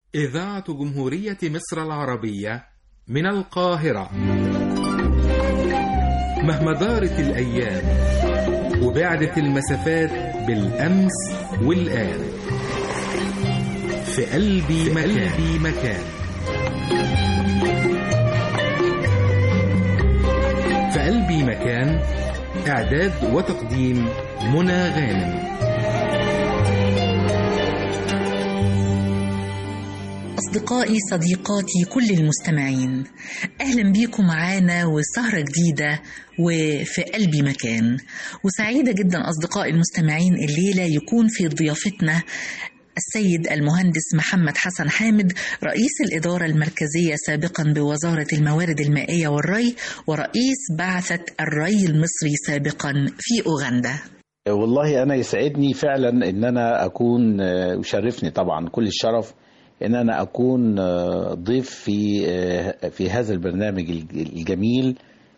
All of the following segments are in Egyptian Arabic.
إذاعة جمهورية مصر العربية من القاهرة مهما دارت الأيام وبعدت المسافات بالأمس والآن في قلبي مكان, قلبي مكان في قلبي مكان إعداد وتقديم منى غانم أصدقائي صديقاتي كل المستمعين أهلا بيكم معانا وسهرة جديدة وفي قلبي مكان وسعيدة جدا أصدقائي المستمعين الليلة يكون في ضيافتنا السيد المهندس محمد حسن حامد رئيس الإدارة المركزية سابقا بوزارة الموارد المائية والري ورئيس بعثة الري المصري سابقا في أوغندا والله أنا يسعدني فعلا إن أنا أكون وشرفني طبعا كل الشرف ان انا اكون ضيف في في هذا البرنامج الجميل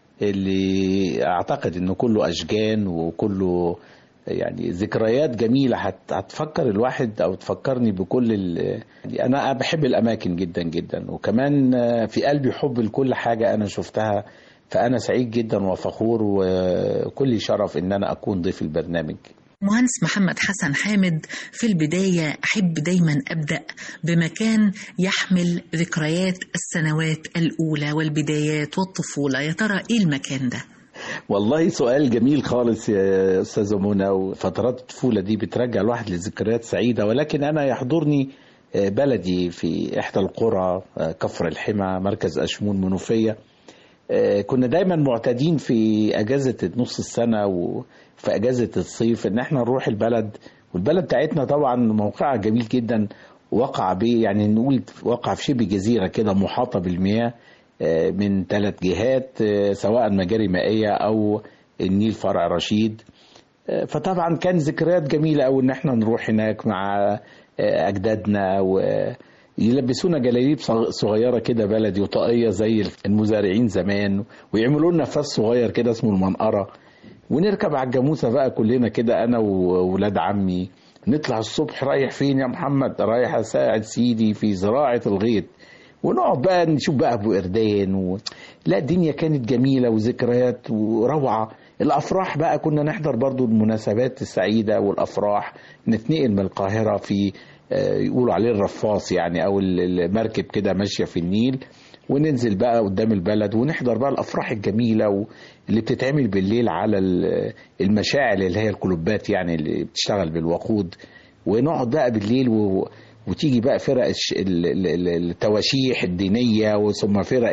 اللي اعتقد انه كله اشجان وكله يعني ذكريات جميله هتفكر الواحد او تفكرني بكل يعني انا بحب الاماكن جدا جدا وكمان في قلبي حب لكل حاجه انا شفتها فانا سعيد جدا وفخور وكل شرف ان انا اكون ضيف البرنامج مهندس محمد حسن حامد في البداية أحب دايما أبدأ بمكان يحمل ذكريات السنوات الأولى والبدايات والطفولة يا ترى إيه المكان ده؟ والله سؤال جميل خالص يا أستاذة منى وفترات الطفولة دي بترجع الواحد لذكريات سعيدة ولكن أنا يحضرني بلدي في إحدى القرى كفر الحمى مركز أشمون منوفية كنا دايما معتادين في اجازه نص السنه وفي اجازه الصيف ان احنا نروح البلد والبلد بتاعتنا طبعا موقعها جميل جدا وقع بيه يعني نقول وقع في شبه جزيره كده محاطه بالمياه من ثلاث جهات سواء مجاري مائيه او النيل فرع رشيد فطبعا كان ذكريات جميله قوي ان احنا نروح هناك مع اجدادنا و يلبسونا جلاليب صغيره كده بلدي وطاقيه زي المزارعين زمان ويعملوا لنا فاس صغير كده اسمه المنقره ونركب على الجاموسه بقى كلنا كده انا وولاد عمي نطلع الصبح رايح فين يا محمد رايح اساعد سيدي في زراعه الغيط ونقعد بقى نشوف بقى ابو قردان و... لا الدنيا كانت جميله وذكريات وروعه الافراح بقى كنا نحضر برضو المناسبات السعيده والافراح نتنقل من القاهره في يقولوا عليه الرفاص يعني او المركب كده ماشيه في النيل وننزل بقى قدام البلد ونحضر بقى الافراح الجميله اللي بتتعمل بالليل على المشاعل اللي هي الكلوبات يعني اللي بتشتغل بالوقود ونقعد بقى بالليل و... وتيجي بقى فرق التواشيح الدينيه ثم فرق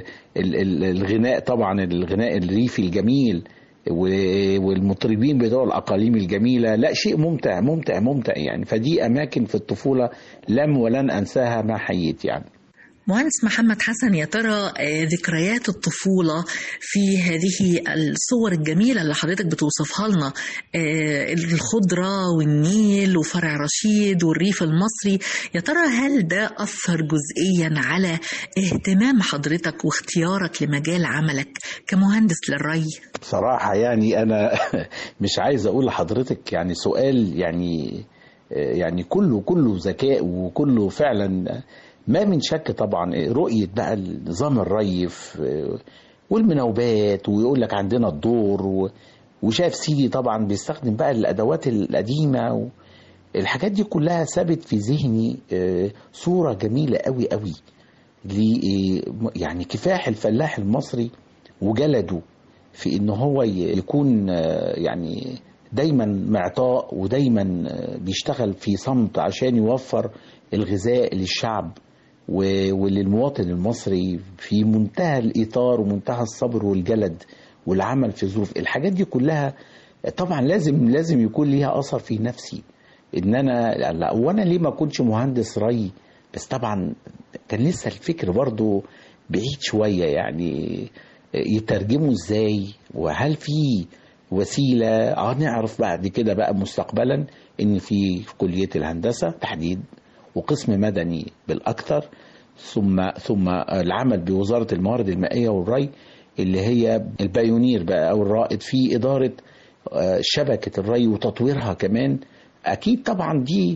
الغناء طبعا الغناء الريفي الجميل والمطربين بتوع الاقاليم الجميله لا شيء ممتع ممتع ممتع يعني فدي اماكن في الطفوله لم ولن انساها ما حييت يعني مهندس محمد حسن يا ترى ذكريات الطفولة في هذه الصور الجميلة اللي حضرتك بتوصفها لنا الخضرة والنيل وفرع رشيد والريف المصري يا ترى هل ده أثر جزئيا على اهتمام حضرتك واختيارك لمجال عملك كمهندس للري؟ بصراحة يعني أنا مش عايز أقول لحضرتك يعني سؤال يعني يعني كله كله ذكاء وكله فعلا ما من شك طبعا رؤية بقى نظام الري والمناوبات ويقول لك عندنا الدور وشاف سيدي طبعا بيستخدم بقى الأدوات القديمة الحاجات دي كلها ثابت في ذهني صورة جميلة قوي قوي يعني كفاح الفلاح المصري وجلده في ان هو يكون يعني دايما معطاء ودايما بيشتغل في صمت عشان يوفر الغذاء للشعب وللمواطن المصري في منتهى الإطار ومنتهى الصبر والجلد والعمل في ظروف الحاجات دي كلها طبعا لازم لازم يكون ليها أثر في نفسي إن أنا لا وأنا ليه ما كنتش مهندس ري بس طبعا كان لسه الفكر برضو بعيد شوية يعني يترجموا ازاي وهل في وسيلة اه نعرف بعد كده بقى مستقبلا ان في كلية الهندسة تحديد وقسم مدني بالاكثر ثم ثم العمل بوزارة الموارد المائية والري اللي هي البايونير بقى او الرائد في ادارة شبكة الري وتطويرها كمان اكيد طبعا دي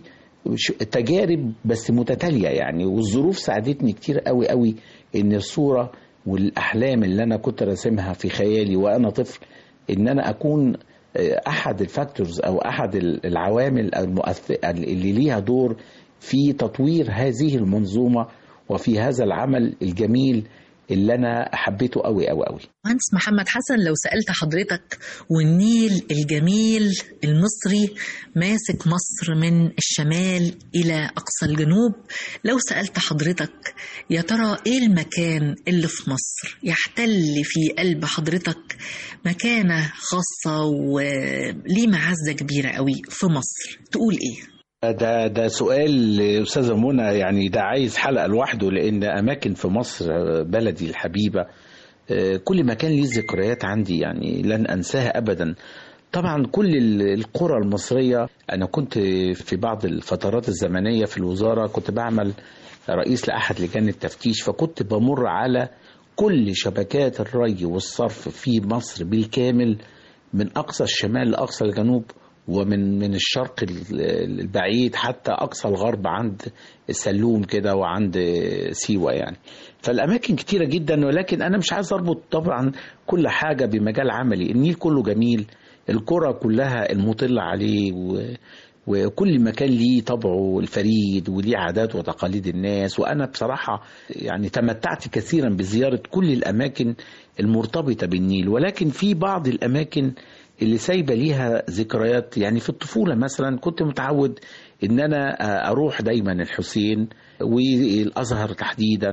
ش- تجارب بس متتاليه يعني والظروف ساعدتني كتير قوي قوي ان الصوره والاحلام اللي انا كنت راسمها في خيالي وانا طفل ان انا اكون آه، احد الفاكتورز او احد ال- العوامل المؤثر اللي ليها دور في تطوير هذه المنظومه وفي هذا العمل الجميل اللي انا حبيته قوي قوي قوي مهندس محمد حسن لو سألت حضرتك والنيل الجميل المصري ماسك مصر من الشمال إلى أقصى الجنوب لو سألت حضرتك يا ترى إيه المكان اللي في مصر يحتل في قلب حضرتك مكانة خاصة وليه معزة كبيرة قوي في مصر تقول إيه؟ ده ده سؤال استاذه منى يعني ده عايز حلقه لوحده لان اماكن في مصر بلدي الحبيبه آه، كل مكان ليه ذكريات عندي يعني لن انساها ابدا طبعا كل ال- القرى المصريه انا كنت في بعض الفترات الزمنيه في الوزاره كنت بعمل رئيس لاحد لجان التفتيش فكنت بمر على كل شبكات الري والصرف في مصر بالكامل من اقصى الشمال لاقصى الجنوب ومن من الشرق ال- البعيد حتى اقصى الغرب عند السلوم كده وعند سيوه يعني فالاماكن كتيره جدا ولكن انا مش عايز اربط طبعا كل حاجه بمجال عملي النيل كله جميل القرى كلها المطله عليه و وكل مكان ليه طبعه الفريد وليه عادات وتقاليد الناس وانا بصراحه يعني تمتعت كثيرا بزياره كل الاماكن المرتبطه بالنيل ولكن في بعض الاماكن اللي سايبه ليها ذكريات يعني في الطفوله مثلا كنت متعود ان انا اروح دايما الحسين والازهر تحديدا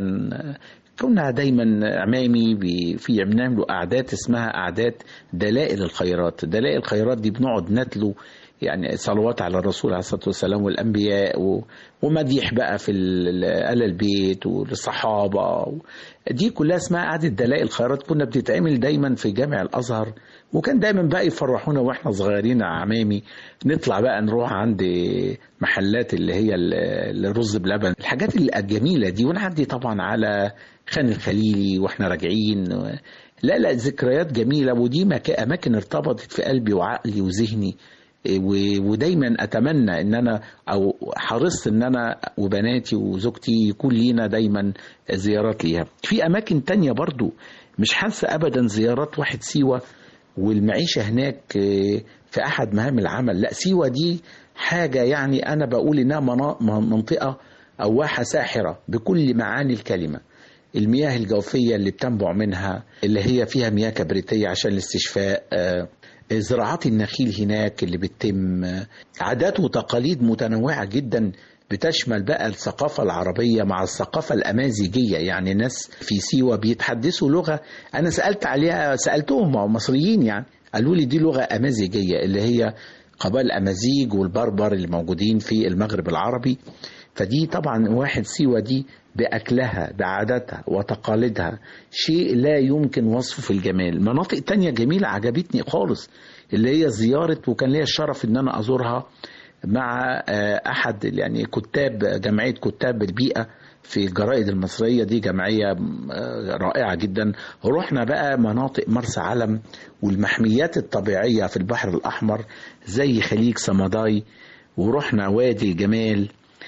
كنا دايما عمامي بي- في بنعملوا قعدات اسمها قعدات دلائل الخيرات دلائل الخيرات دي بنقعد نتلو يعني صلوات على الرسول عليه الصلاه والسلام والانبياء و... ومديح بقى في ال- ال البيت والصحابه و... دي كلها اسمها قعده دلائل الخيرات كنا بتتعمل دايما في جامع الازهر وكان دايما بقى يفرحونا واحنا صغيرين يا عمامي نطلع بقى نروح عند محلات اللي هي ال- الرز بلبن الحاجات الجميله دي ونعدي طبعا على خان الخليلي واحنا راجعين لا لا ذكريات جميله ودي مك- اماكن ارتبطت في قلبي وعقلي وذهني و- ودايما اتمنى ان انا او حرصت ان انا وبناتي وزوجتي يكون لينا دايما زيارات ليها في اماكن تانية برضو مش حاسه ابدا زيارات واحد سيوه والمعيشه هناك آه، في احد مهام العمل لا سيوه دي حاجه يعني انا بقول انها منا- منطقه او واحه ساحره بكل معاني الكلمه المياه الجوفيه اللي بتنبع منها اللي هي فيها مياه كبريتيه عشان الاستشفاء آه، زراعات النخيل هناك اللي بتتم آه، عادات وتقاليد متنوعه جدا بتشمل بقى الثقافة العربية مع الثقافة الأمازيغية يعني ناس في سيوة بيتحدثوا لغة أنا سألت عليها سألتهم هم مصريين يعني قالوا لي دي لغة أمازيغية اللي هي قبائل أمازيغ والبربر اللي موجودين في المغرب العربي فدي طبعا واحد سيوة دي بأكلها بعاداتها وتقاليدها شيء لا يمكن وصفه في الجمال مناطق تانية جميلة عجبتني خالص اللي هي زيارة وكان ليا الشرف ان انا ازورها مع آه، احد يعني كتاب جمعيه كتاب البيئه في الجرائد المصريه دي جمعيه آه، رائعه جدا رحنا بقى مناطق مرسى علم والمحميات الطبيعيه في البحر الاحمر زي خليج سمداي ورحنا وادي الجمال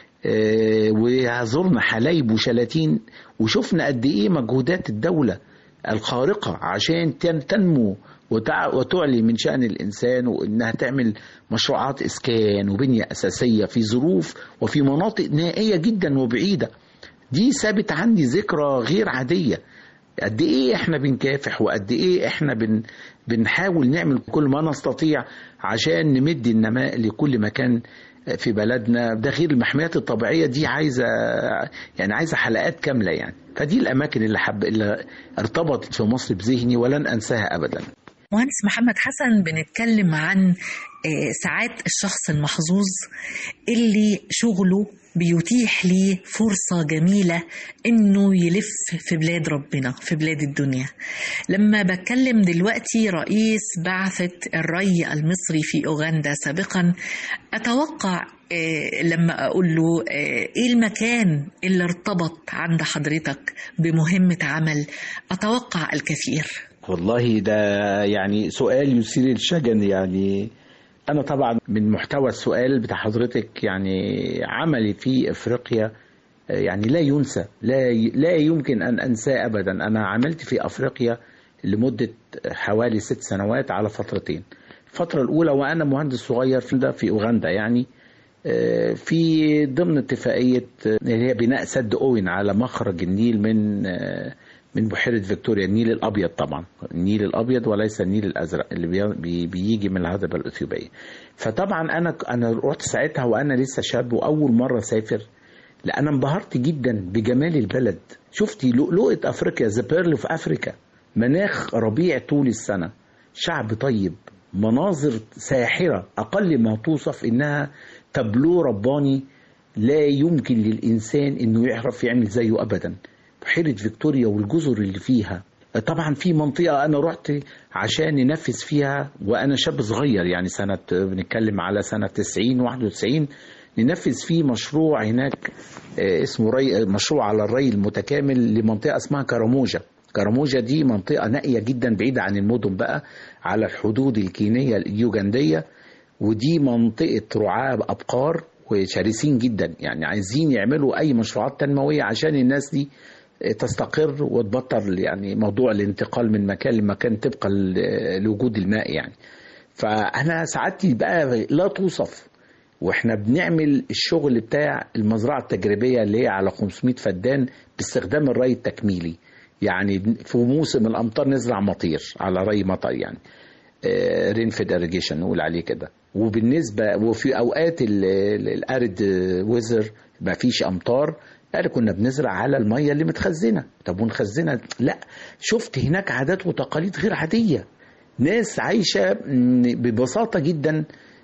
آه، وزرنا حلايب وشلاتين وشفنا قد ايه مجهودات الدوله الخارقه عشان تن- تنمو وتع- وتعلي من شأن الإنسان وإنها تعمل مشروعات إسكان وبنية أساسية في ظروف وفي مناطق نائية جدا وبعيدة دي سابت عندي ذكرى غير عادية قد إيه إحنا بنكافح وقد إيه إحنا بن بنحاول نعمل كل ما نستطيع عشان نمد النماء لكل مكان في بلدنا ده غير المحميات الطبيعية دي عايزة يعني عايزة حلقات كاملة يعني فدي الأماكن اللي حب اللي ارتبطت في مصر بذهني ولن أنساها أبدا مهندس محمد حسن بنتكلم عن آه، ساعات الشخص المحظوظ اللي شغله بيتيح ليه فرصة جميلة إنه يلف في بلاد ربنا في بلاد الدنيا لما بتكلم دلوقتي رئيس بعثة الري المصري في أوغندا سابقا أتوقع آه، لما أقول له آه، إيه المكان اللي ارتبط عند حضرتك بمهمة عمل أتوقع الكثير والله ده يعني سؤال يثير الشجن يعني أنا طبعا من محتوى السؤال بتاع حضرتك يعني عملي في أفريقيا يعني لا ينسى لا لا يمكن أن أنساه أبدا أنا عملت في أفريقيا لمدة حوالي ست سنوات على فترتين الفترة الأولى وأنا مهندس صغير في في أوغندا يعني في ضمن اتفاقية اللي هي بناء سد أوين على مخرج النيل من من بحيرة فيكتوريا النيل الأبيض طبعا النيل الأبيض وليس النيل الأزرق اللي بي بيجي من الهضبة الأثيوبية فطبعا أنا أنا رحت ساعتها وأنا لسه شاب وأول مرة أسافر لا أنا انبهرت جدا بجمال البلد شفتي لؤلؤة أفريقيا ذا بيرل في أفريكا مناخ ربيع طول السنة شعب طيب مناظر ساحرة أقل ما توصف إنها تابلو رباني لا يمكن للإنسان إنه يعرف يعمل زيه أبدا بحيرة فيكتوريا والجزر اللي فيها طبعا في منطقة أنا رحت عشان ننفذ فيها وأنا شاب صغير يعني سنة بنتكلم على سنة 90 91 ننفذ فيه مشروع هناك اسمه ري مشروع على الري المتكامل لمنطقة اسمها كراموجا كراموجا دي منطقة نائية جدا بعيدة عن المدن بقى على الحدود الكينية اليوغندية ودي منطقة رعاة أبقار وشرسين جدا يعني عايزين يعملوا أي مشروعات تنموية عشان الناس دي تستقر وتبطل يعني موضوع الانتقال من مكان لمكان طبقا لوجود الماء يعني فأنا سعادتي بقى لا توصف واحنا بنعمل الشغل بتاع المزرعة التجريبية اللي هي على 500 فدان باستخدام الري التكميلي يعني في موسم الامطار نزرع مطير على ري مطر يعني رينفيد اريجيشن نقول عليه كده وبالنسبه وفي اوقات الارد ويزر ما فيش امطار قال كنا بنزرع على الميه اللي متخزنه طب ونخزنها لا شفت هناك عادات وتقاليد غير عاديه ناس عايشه ببساطه جدا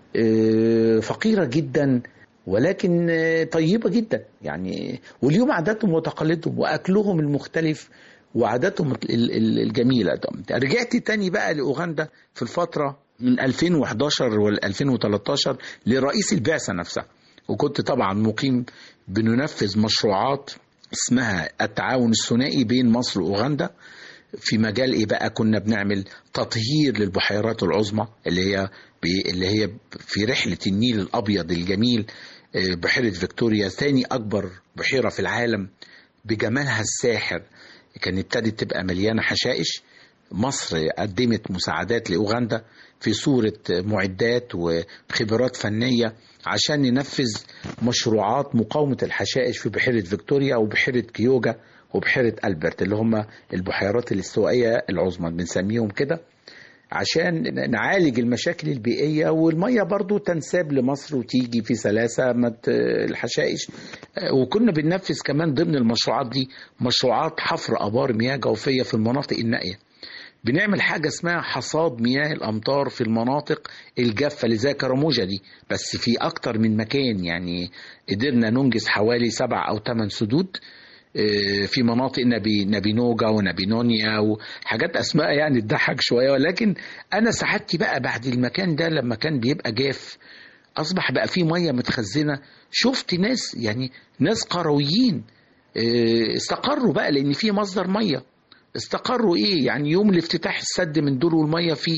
فقيره جدا ولكن طيبه جدا يعني واليوم عاداتهم وتقاليدهم واكلهم المختلف وعاداتهم الجميله رجعت تاني بقى لاوغندا في الفتره من 2011 وال 2013 لرئيس البعثه نفسها وكنت طبعا مقيم بننفذ مشروعات اسمها التعاون الثنائي بين مصر واوغندا في مجال ايه بقى كنا بنعمل تطهير للبحيرات العظمى اللي هي اللي هي في رحله النيل الابيض الجميل بحيره فيكتوريا ثاني اكبر بحيره في العالم بجمالها الساحر كانت ابتدت تبقى مليانه حشائش مصر قدمت مساعدات لاوغندا في صوره معدات وخبرات فنيه عشان ننفذ مشروعات مقاومه الحشائش في بحيره فيكتوريا وبحيره كيوجا وبحيره البرت اللي هم البحيرات الاستوائيه العظمى بنسميهم كده عشان نعالج المشاكل البيئية والمية برضو تنساب لمصر وتيجي في سلاسة الحشائش وكنا بننفذ كمان ضمن المشروعات دي مشروعات حفر أبار مياه جوفية في المناطق النائية بنعمل حاجة اسمها حصاد مياه الأمطار في المناطق الجافة اللي زي كراموجا دي بس في أكتر من مكان يعني قدرنا ننجز حوالي سبع أو ثمان سدود في مناطق نبي نبي نوجا ونبي نونيا وحاجات اسماء يعني تضحك شويه ولكن انا سعادتي بقى بعد المكان ده لما كان بيبقى جاف اصبح بقى فيه ميه متخزنه شفت ناس يعني ناس قرويين استقروا بقى لان في مصدر ميه استقروا ايه يعني يوم الافتتاح السد من دول والميه فيه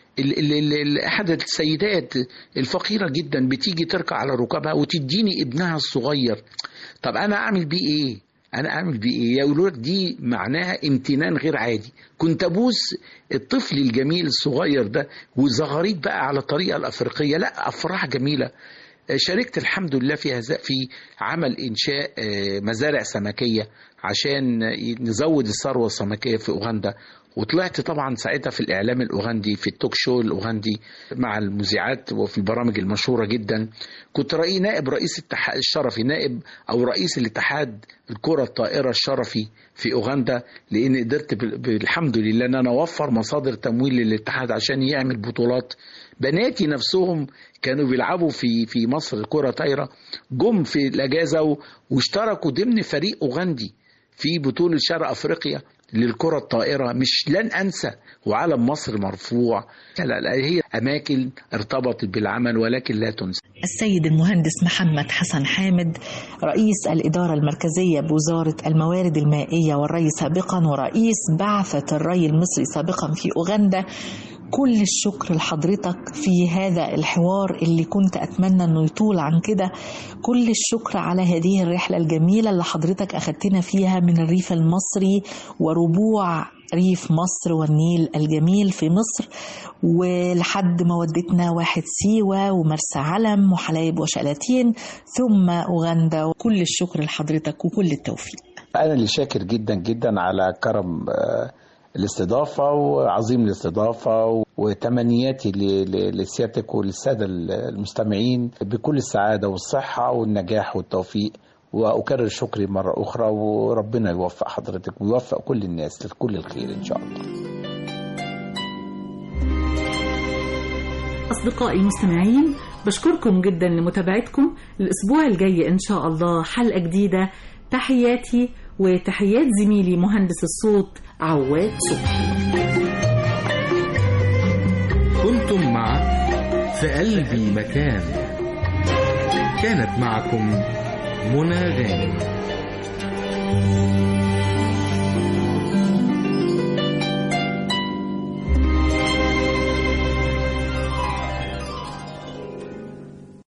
احد السيدات الفقيره جدا بتيجي تركع على ركابها وتديني ابنها الصغير طب انا اعمل بيه ايه انا اعمل بيه ايه يقولوا لك دي معناها امتنان غير عادي كنت ابوس الطفل الجميل الصغير ده وزغاريت بقى على الطريقه الافريقيه لا افراح جميله شاركت الحمد لله في هذا في عمل انشاء مزارع سمكيه عشان نزود الثروه السمكيه في اوغندا وطلعت طبعا ساعتها في الاعلام الاوغندي في التوك شو الاوغندي مع المذيعات وفي البرامج المشهوره جدا كنت رأي نائب رئيس الاتحاد الشرفي نائب او رئيس الاتحاد الكره الطائره الشرفي في اوغندا لان قدرت بالحمد لله ان انا اوفر مصادر تمويل للاتحاد عشان يعمل بطولات بناتي نفسهم كانوا بيلعبوا في في مصر كره طايره جم في الاجازه واشتركوا ضمن فريق اوغندي في بطوله شرق افريقيا للكرة الطائرة مش لن أنسى وعلم مصر مرفوع لا لا هي أماكن ارتبطت بالعمل ولكن لا تنسى السيد المهندس محمد حسن حامد رئيس الإدارة المركزية بوزارة الموارد المائية والري سابقا ورئيس بعثة الري المصري سابقا في أوغندا كل الشكر لحضرتك في هذا الحوار اللي كنت أتمنى أنه يطول عن كده كل الشكر على هذه الرحلة الجميلة اللي حضرتك أخدتنا فيها من الريف المصري وربوع ريف مصر والنيل الجميل في مصر ولحد ما ودتنا واحد سيوة ومرسى علم وحلايب وشلاتين ثم أوغندا وكل الشكر لحضرتك وكل التوفيق أنا اللي شاكر جدا جدا على كرم آه، الاستضافة وعظيم الاستضافة وتمنياتي ل- ل- لسيادتك وللسادة المستمعين بكل السعادة والصحة والنجاح والتوفيق وأكرر شكري مرة أخرى وربنا يوفق حضرتك ويوفق كل الناس لكل الخير إن شاء الله أصدقائي المستمعين بشكركم جدا لمتابعتكم الأسبوع الجاي إن شاء الله حلقة جديدة تحياتي وتحيات زميلي مهندس الصوت عواد صبحي كنتم مع في قلبي مكان كانت معكم منى غانم